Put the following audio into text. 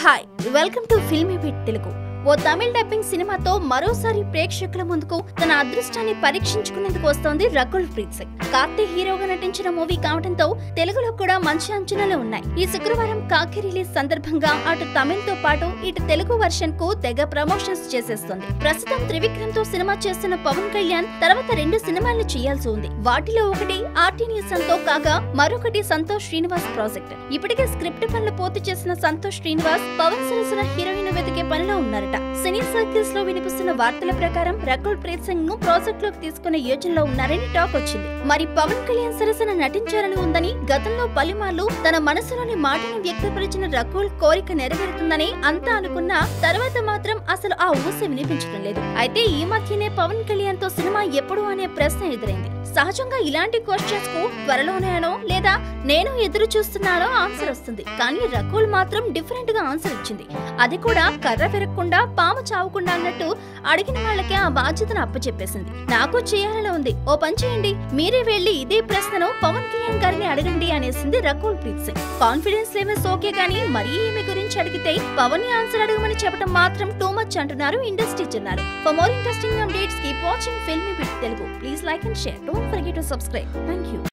hi welcome to filmy bit Telugu ఓ Tamil dubbing సినిమాతో మరోసారి ప్రేక్షకుల ముందుకు తన అదృష్టాన్ని పరీక్షించుకునేందుకు వస్తోంది రకుల్ ప్రీత్ సింగ్ కార్తీ హీరోగా నటించిన మూవీ కావడంతో తెలుగులో కూడా మంచి అంచనాలు ఉన్నాయి ఈ శుక్రవారం కాకి రిలీజ్ సందర్భంగా అటు తమిళ్ తో పాటు ఇటు తెలుగు వర్షన్ కు తెగ ప్రమోషన్స్ చేసేస్తుంది ప్రస్తుతం త్రివిక్రమ్ తో సినిమా చేస్తున్న పవన్ కళ్యాణ్ తర్వాత రెండు సినిమాలను చేయాల్సి ఉంది వాటిలో ఒకటి ఆర్టీనియసన్ తో కాగా మరొకటి సంతోష్ శ్రీనివాస్ ప్రాజెక్ట్ ఇప్పటికే స్క్రిప్ట్ పనులు పూర్తి చేసిన సంతోష్ శ్రీనివాస్ పవన్ సరసన హీరోయిన్ వెతికే పనిలో ఉన్నారట సినీ సర్కిల్స్ లో వినిపిస్తున్న వార్తల ప్రకారం రకుల్ ప్రీత్ సింగ్ ను ప్రాజెక్ట్ లోకి తీసుకునే యోచనలో ఉన్నారని టాక్ వచ్చింది మరి పవన్ కళ్యాణ్ సరసన నటించాలని ఉందని గతంలో పలుమార్లు తన మనసులోని మాటను వ్యక్తపరిచిన రకుల్ కోరిక నెరవేరుతుందని అంతా అనుకున్నా తర్వాత మాత్రం అసలు ఆ ఊస వినిపించడం లేదు అయితే ఈ మధ్యనే పవన్ కళ్యాణ్ తో సినిమా ఎప్పుడు అనే ప్రశ్న ఎదురైంది సహజంగా ఇలాంటి క్వశ్చన్స్ కు త్వరలోనేనో లేదా నేను ఎదురు చూస్తున్నానో ఆన్సర్ వస్తుంది కానీ రకుల్ మాత్రం డిఫరెంట్ గా ఆన్సర్ ఇచ్చింది అది కూడా కర్ర విరగకుండా పాము చావకుండా అన్నట్టు అడిగిన వాళ్ళకి ఆ బాధ్యతను అప్పచెప్పేసింది నాకు చేయాలని ఉంది ఓ పని చేయండి మీరే వెళ్లి ఇదే ప్రశ్నను పవన్ కళ్యాణ్ గారిని అడగండి అనేసింది Rakul Preet Singh confidence levels okay కానీ మరీ ఈమె గురించి అడిగితే పవన్ ని ఆన్సర్ అడగమని చెప్పడం మాత్రం టూ మచ్ అంటున్నారు ఇండస్ట్రీ జనాలు for more interesting updates keep watching filmy bit Telugu please like and share don't forget to subscribe thank you